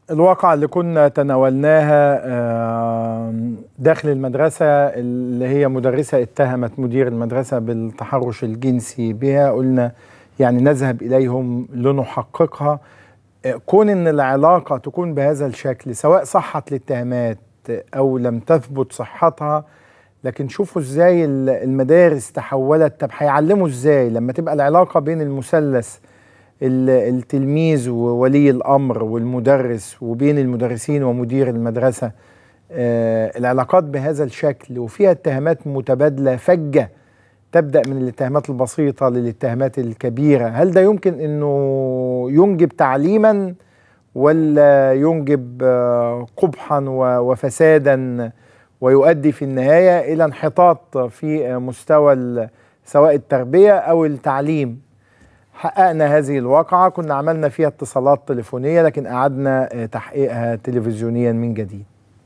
الواقعة اللي كنا تناولناها داخل المدرسة اللي هي مدرسة اتهمت مدير المدرسة بالتحرش الجنسي بها قلنا يعني نذهب إليهم لنحققها كون ان العلاقة تكون بهذا الشكل سواء صحت الاتهامات او لم تثبت صحتها لكن شوفوا ازاي المدارس تحولت طب هيعلموا ازاي لما تبقى العلاقة بين المثلث التلميذ وولي الامر والمدرس وبين المدرسين ومدير المدرسه آه العلاقات بهذا الشكل وفيها اتهامات متبادله فجه تبدا من الاتهامات البسيطه للاتهامات الكبيره هل ده يمكن انه ينجب تعليما ولا ينجب آه قبحا وفسادا ويؤدي في النهايه الى انحطاط في مستوى سواء التربيه او التعليم حققنا هذه الواقعة كنا عملنا فيها اتصالات تليفونية لكن أعدنا تحقيقها تلفزيونيا من جديد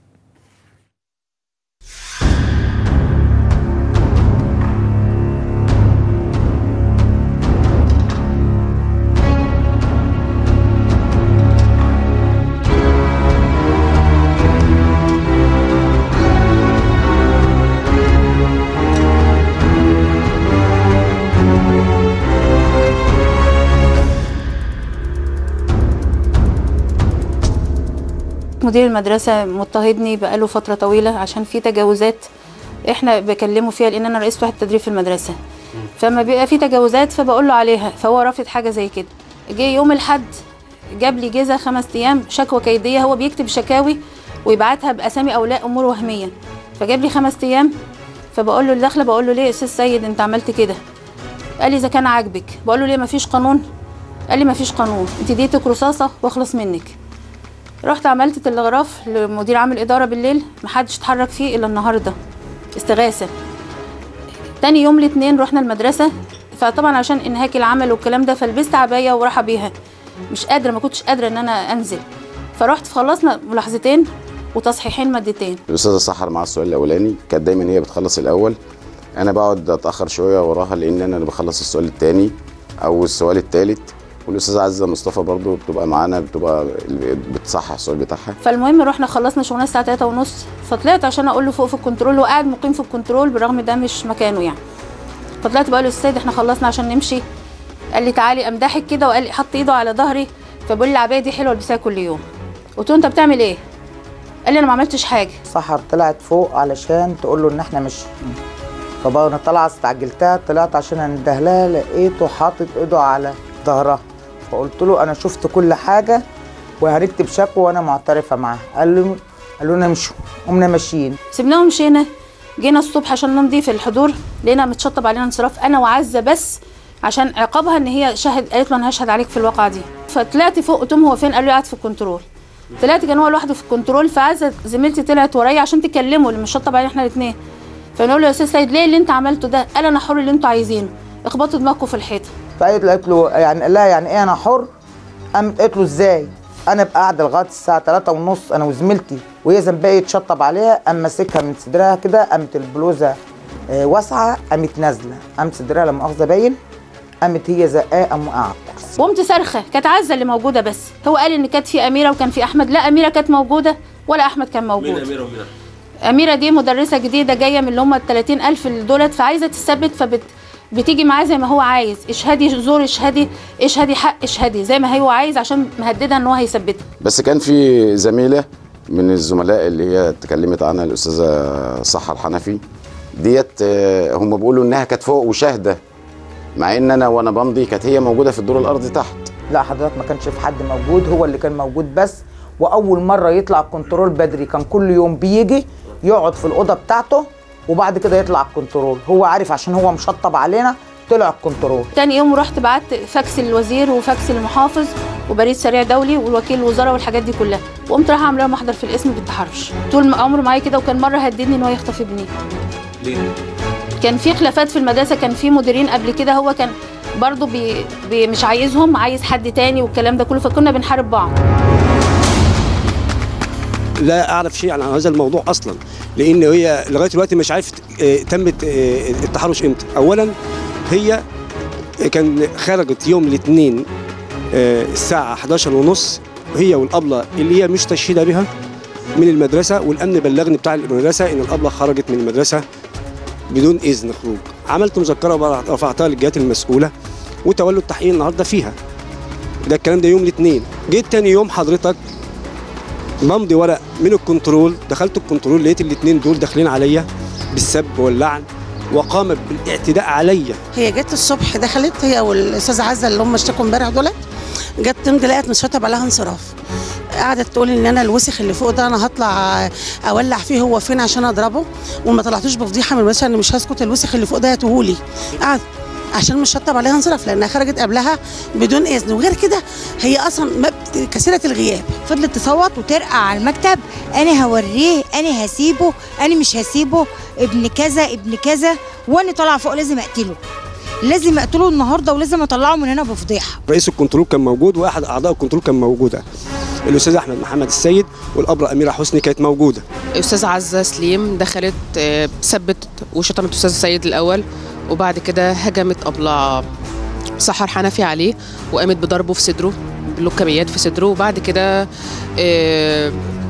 مدير المدرسة مضطهدني بقاله فترة طويلة عشان في تجاوزات احنا بكلمه فيها لان انا رئيس واحد تدريب في المدرسة فما بيبقى في تجاوزات فبقول له عليها فهو رافض حاجة زي كده جه يوم الحد جاب لي جيزة خمس ايام شكوى كيدية هو بيكتب شكاوي ويبعتها باسامي اولياء امور وهمية فجاب لي خمس ايام فبقول له الداخله بقول له ليه يا استاذ سيد انت عملت كده قال لي اذا كان عاجبك بقول له ليه مفيش قانون قال لي مفيش قانون انت اديتك رصاصه واخلص منك رحت عملت تلغراف لمدير عام الاداره بالليل محدش اتحرك فيه الا النهارده استغاثه تاني يوم الاثنين رحنا المدرسه فطبعا عشان انهاك العمل والكلام ده فلبست عبايه وراحه بيها مش قادره ما كنتش قادره ان انا انزل فرحت خلصنا ملاحظتين وتصحيحين مادتين الاستاذه سحر مع السؤال الاولاني كانت دايما هي بتخلص الاول انا بقعد اتاخر شويه وراها لان انا اللي بخلص السؤال الثاني او السؤال الثالث والاستاذه عزه مصطفى برضو بتبقى معانا بتبقى بتصحح السؤال بتاعها فالمهم رحنا خلصنا شغلنا الساعه 3 ونص فطلعت عشان اقول له فوق في الكنترول وقاعد مقيم في الكنترول بالرغم ده مش مكانه يعني فطلعت بقول له السيد احنا خلصنا عشان نمشي قال لي تعالي قام ضاحك كده وقال لي حط ايده على ظهري فبيقول لي العبايه دي حلوه البسها كل يوم قلت له انت بتعمل ايه قال لي انا ما عملتش حاجه سحر طلعت فوق علشان تقول له ان احنا مش فبقى انا طالعه استعجلتها طلعت عشان انده لها لقيته حاطط ايده على ظهرها فقلت له انا شفت كل حاجه وهنكتب شكوى وانا معترفه معاها قال له قالوا لنا مشوا قمنا ماشيين سيبناهم ومشينا جينا الصبح عشان نمضي الحضور لقينا متشطب علينا انصراف انا وعزه بس عشان عقابها ان هي شهد قالت له انا هشهد عليك في الواقعه دي فطلعت فوق قلت لهم هو فين قال لي قاعد في الكنترول طلعت كان هو لوحده في الكنترول فعزه زميلتي طلعت ورايا عشان تكلمه اللي مشطب علينا احنا الاثنين فنقول له يا استاذ سيد ليه اللي انت عملته ده قال انا حر اللي انتوا عايزينه اخبطوا دماغكم في الحيطه فقالت له قالت له يعني قال لها يعني ايه انا حر قامت قالت له ازاي انا ابقى قاعده لغايه الساعه 3 ونص انا وزميلتي وهي ذنبها يتشطب عليها قام ماسكها من صدرها كده قامت البلوزه آه واسعه قامت نازله قامت صدرها لا مؤاخذه باين قامت هي زقاه قام وقع وقمت صارخه كانت عزه اللي موجوده بس هو قال ان كانت في اميره وكان في احمد لا اميره كانت موجوده ولا احمد كان موجود مين اميره ومين اميره دي مدرسه جديده جايه من اللي هم ال 30000 اللي دولت فعايزه تثبت فبت بتيجي معاه زي ما هو عايز اشهدي زور اشهدي اشهدي حق اشهدي زي ما هو عايز عشان مهددها ان هو هيثبتها بس كان في زميله من الزملاء اللي هي اتكلمت عنها الاستاذه سحر حنفي ديت هم بيقولوا انها كانت فوق وشاهده مع ان انا وانا بمضي كانت هي موجوده في الدور الارضي تحت لا حضرتك ما كانش في حد موجود هو اللي كان موجود بس واول مره يطلع الكنترول بدري كان كل يوم بيجي يقعد في الاوضه بتاعته وبعد كده يطلع الكنترول هو عارف عشان هو مشطب علينا طلع الكنترول تاني يوم رحت بعت فاكس للوزير وفاكس للمحافظ وبريد سريع دولي والوكيل الوزاره والحاجات دي كلها وقمت رايحه عامله محضر في الاسم بالتحرش طول عمره معايا كده وكان مره هددني ان هو يخطف ابني ليه؟ كان في خلافات في المدرسه كان في مديرين قبل كده هو كان برضه بي بي مش عايزهم عايز حد تاني والكلام ده كله فكنا بنحارب بعض لا اعرف شيء عن هذا الموضوع اصلا لان هي لغايه دلوقتي مش عارف تمت التحرش امتى اولا هي كان خرجت يوم الاثنين الساعه 11 ونص هي والابله اللي هي مستشهده بها من المدرسه والامن بلغني بتاع المدرسه ان الابله خرجت من المدرسه بدون اذن خروج عملت مذكره رفعتها للجهات المسؤوله وتولوا التحقيق النهارده فيها ده الكلام ده يوم الاثنين جيت تاني يوم حضرتك بمضي ورق من الكنترول دخلت الكنترول لقيت الاثنين دول داخلين عليا بالسب واللعن وقامت بالاعتداء عليا هي جت الصبح دخلت هي والاستاذه عزه اللي هم اشتكوا امبارح دولت جت تمضي لقت متشطب عليها انصراف قعدت تقول ان انا الوسخ اللي فوق ده انا هطلع اولع فيه هو فين عشان اضربه وما طلعتوش بفضيحه من المدرسه ان مش هسكت الوسخ اللي فوق ده هاتهولي قعدت عشان مش شطب عليها انصراف لانها خرجت قبلها بدون اذن وغير كده هي اصلا ما- كثيره الغياب فضلت تصوت وترقع على المكتب انا هوريه انا هسيبه انا مش هسيبه ابن كذا ابن كذا وانا طالعه فوق لازم اقتله لازم اقتله النهارده ولازم اطلعه من هنا بفضيحه رئيس الكنترول كان موجود واحد اعضاء الكنترول كان موجوده الاستاذ احمد محمد السيد والابره اميره حسني كانت موجوده استاذ عزه سليم دخلت آه، سبت وشتمت استاذ السيد الاول وبعد كده هجمت ابله سحر حنفي عليه وقامت بضربه في صدره باللكميات في صدره وبعد كده آه،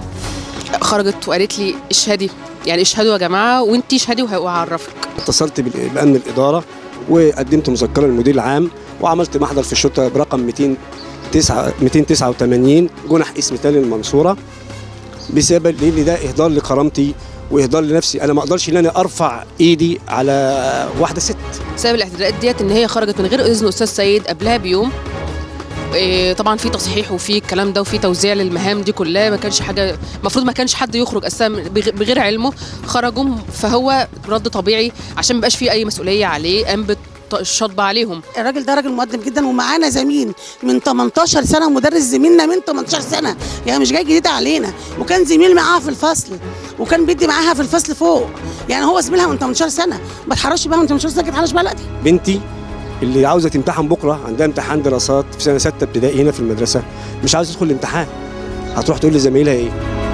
خرجت وقالت لي اشهدي يعني اشهدوا يا جماعه وانتي اشهدي وه- وهعرفك اتصلت بال- بامن الاداره وقدمت مذكره للمدير العام وعملت محضر في الشرطه برقم 209 289 جنح اسم تاني المنصوره بسبب لان ده اهدار لكرامتي واهدار لنفسي انا ما اقدرش ان انا ارفع ايدي على واحده ست سبب الاعتداءات ديت ان هي خرجت من غير اذن استاذ سيد قبلها بيوم إيه، طبعا في تصحيح وفي الكلام ده وفي توزيع للمهام دي كلها ما كانش حاجه المفروض ما كانش حد يخرج اساسا بغ- بغير علمه خرجوا فهو رد طبيعي عشان ما يبقاش في اي مسؤوليه عليه قام بالشطب عليهم الراجل ده راجل مؤدب جدا ومعانا زميل من 18 سنه مدرس زميلنا من 18 سنه يعني مش جاي جديد علينا وكان زميل معاها في الفصل وكان بيدي معاها في الفصل فوق يعني هو زميلها من 18 سنه ما تحرش بقى من 18 سنه تحرش بقى لا دي بنتي اللي عاوزه تمتحن بكره عندها امتحان دراسات في سنه سته ابتدائي هنا في المدرسه مش عاوزه تدخل الامتحان هتروح تقول لزمايلها ايه